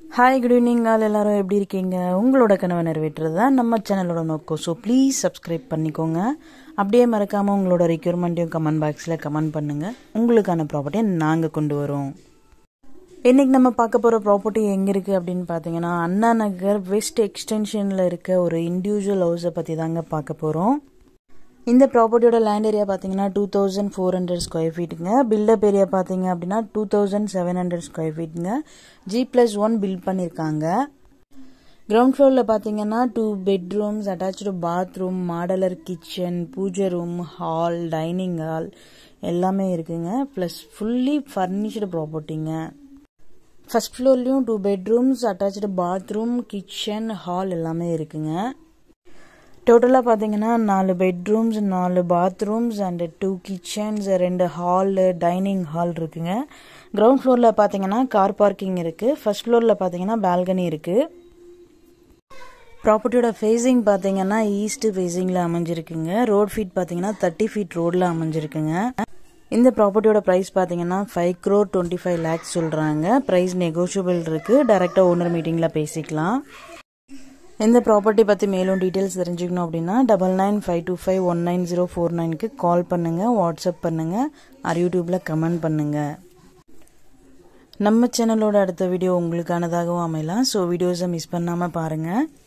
hi good evening all எல்லாரும் எப்படி இருக்கீங்க உங்களோட கனவை நிறைவேற்றுறது தான் நம்ம சேனலோட நோக்கம் ஸோ ப்ளீஸ் சப்ஸ்கிரைப் பண்ணிக்கோங்க அப்படியே மறக்காமல் உங்களோட ரெக்யூர்மெண்ட்டையும் கமெண்ட் பாக்ஸில் கமெண்ட் பண்ணுங்கள் உங்களுக்கான ப்ராப்பர்ட்டியை நாங்கள் கொண்டு வரோம் இன்னைக்கு நம்ம பார்க்க போகிற ப்ராப்பர்ட்டி எங்கே இருக்குது அப்படின்னு பார்த்தீங்கன்னா அண்ணா நகர் வெஸ்ட் எக்ஸ்டென்ஷனில் இருக்க ஒரு இண்டிவிஜுவல் ஹவுஸை பற்றி தாங்க பார்க்க போகிறோம் இந்த ப்ராப்பர்ட்டியோட லேண்ட் ஏரியா பார்த்தீங்கன்னா two thousand four hundred square ஃபீட்டுங்க பில்டப் ஏரியா பார்த்தீங்க அப்படின்னா two thousand seven hundred square ஃபீட்டுங்க ஜி ப்ளஸ் ஒன் பில்ட் பண்ணியிருக்காங்க கிரவுண்ட் ஃப்ளோரில் பார்த்தீங்கன்னா two bedrooms attached bathroom modular kitchen puja room hall dining hall எல்லாமே இருக்குங்க ப்ளஸ் ஃபுல்லி ஃபர்னிஷ்டு ப்ராப்பர்ட்டிங்க ஃபர்ஸ்ட் ஃப்ளோர்லேயும் two bedrooms attached bathroom kitchen hall எல்லாமே இருக்குங்க டோட்டலாக பார்த்தீங்கன்னா நாலு பெட்ரூம்ஸ் நாலு பாத்ரூம்ஸ் அண்டு டூ கிச்சன்ஸ் ரெண்டு ஹாலு டைனிங் ஹால் இருக்குங்க கிரவுண்ட் ஃப்ளோரில் பார்த்தீங்கன்னா கார் பார்க்கிங் இருக்குது ஃபர்ஸ்ட் ஃப்ளோரில் பார்த்தீங்கன்னா பால்கனி இருக்குது ப்ராப்பர்ட்டியோட ஃபேஸிங் பார்த்தீங்கன்னா ஈஸ்ட் ஃபேஸிங்கில் அமைஞ்சிருக்குங்க ரோட் ஃபீட் பார்த்தீங்கன்னா தேர்ட்டி ஃபீட் ரோடில் அமைஞ்சிருக்குங்க இந்த ப்ராப்பர்ட்டியோட ப்ரைஸ் பார்த்தீங்கன்னா five crore twenty five lakhs சொல்கிறாங்க ப்ரைஸ் நெகோஷியபிள் இருக்குது டேரெக்டாக ஓனர் மீட்டிங்கில் பேசிக்கலாம் இந்த ப்ராப்பர்ட்டி பற்றி மேலும் டீட்டெயில்ஸ் தெரிஞ்சுக்கணும் அப்படின்னா double nine five two five one nine zero four நைனுக்கு கால் பண்ணுங்கள் வாட்ஸ்அப் பண்ணுங்கள் ஆர் யூடியூப்பில் கமெண்ட் பண்ணுங்கள் நம்ம சேனலோட அடுத்த வீடியோ உங்களுக்கானதாகவும் அமையலாம் ஸோ வீடியோஸை மிஸ் பண்ணாமல் பாருங்கள்